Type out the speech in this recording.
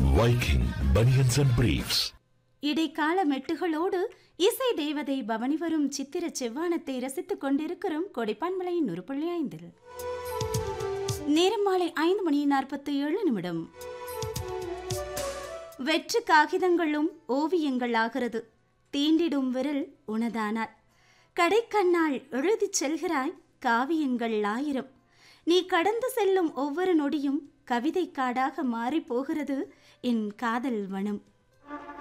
Viking Bunions and Briefs. இடைக்கால மெட்டுகளோடு இசை தேவதை பவனி வரும் சித்திர செவ்வானத்தை ரசித்துக் கொண்டிருக்கிறோம் கொடைப்பான்மலை நூறு புள்ளி ஐந்தில் நேரம் மாலை ஐந்து மணி நாற்பத்தி ஏழு நிமிடம் வெற்று காகிதங்களும் ஓவியங்கள் ஆகிறது தீண்டிடும் விரல் உனதானார் கடைக்கண்ணால் எழுதிச் செல்கிறாய் காவியங்கள் ஆயிரம் நீ கடந்து செல்லும் ஒவ்வொரு நொடியும் கவிதை காடாக மாறிப் போகிறது என் காதல் வனம்